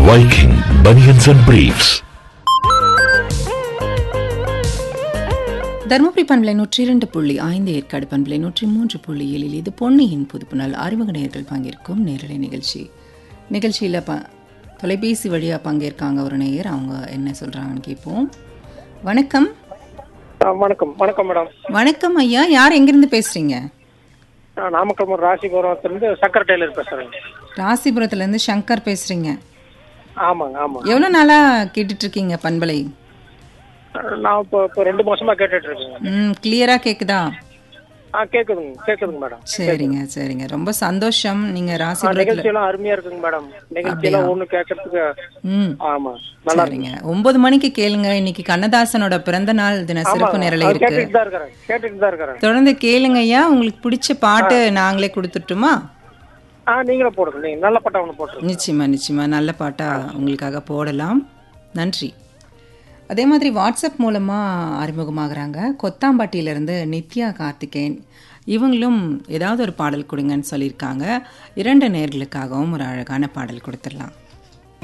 Viking Bunions and Briefs. Dharmapuri பண்பலை நூற்றி இரண்டு புள்ளி ஐந்து ஏற்காடு பண்பலை நூற்றி மூன்று புள்ளி ஏழில் இது பொன்னியின் புதுப்புணல் அறிமுக நேயர்கள் பங்கேற்கும் நேரலை நிகழ்ச்சி நிகழ்ச்சியில் ப தொலைபேசி வழியாக பங்கேற்காங்க ஒரு நேயர் அவங்க என்ன சொல்கிறாங்கன்னு கேட்போம் வணக்கம் ஆ, வணக்கம் வணக்கம் மேடம் வணக்கம் ஐயா யார் எங்கேருந்து பேசுகிறீங்க நான் நாமக்கல் மாவட்டம் ராசிபுரத்துலேருந்து சக்கர டெய்லர் பேசுகிறேன் ராசிபுரத்துலேருந்து சங்கர் பேசுகிறீங்க ஆமாங்க ஆமாங்க எவ்வளோ நாளாக கேட்டுட்ருக்கீங்க பண்பலை நான் இப்போ இப்போ ரெண்டு மாசமா கேட்டுட்டு இருக்கேங்க ம் கிளியராக கேட்குதா ஆ கேட்குதுங்க கேட்குதுங்க மேடம் சரிங்க சரிங்க ரொம்ப சந்தோஷம் நீங்கள் ஆ, ராசிபுரத்தில் நிகழ்ச்சியெல்லாம் அருமையா இருக்குங்க மேடம் நிகழ்ச்சியெல்லாம் ஒண்ணு கேட்கறதுக்கு ம் ஆமா நல்லா சரிங்க ஒன்பது மணிக்கு கேளுங்க இன்னைக்கு கண்ணதாசனோட பிறந்த நாள் தின சிறப்பு நிரலை இருக்கு கேட்டுட்டு தான் இருக்கிறேன் கேட்டுட்டு தான் இருக்கிறேன் தொடர்ந்து கேளுங்க ஐயா உங்களுக்கு பிடிச்ச பாட்டு நாங்களே கொடுத்துட்டுமா ஆ நீங்களும் போடுங்க நீங்க நல்ல பட்டம் ஒன்று போட்டுருங்க நிச்சயமா நிச்சயமா நல்ல பாட்டா உங்களுக்காக போடலாம் நன்றி அதே மாதிரி வாட்ஸ்அப் மூலமாக அறிமுகமாகறாங்க கொத்தாம்பாட்டியிலேருந்து நித்யா கார்த்திகேயன் இவங்களும் ஏதாவது ஒரு பாடல் கொடுங்கன்னு சொல்லியிருக்காங்க இரண்டு நேர்களுக்காகவும் ஒரு அழகான பாடல் கொடுத்துடலாம்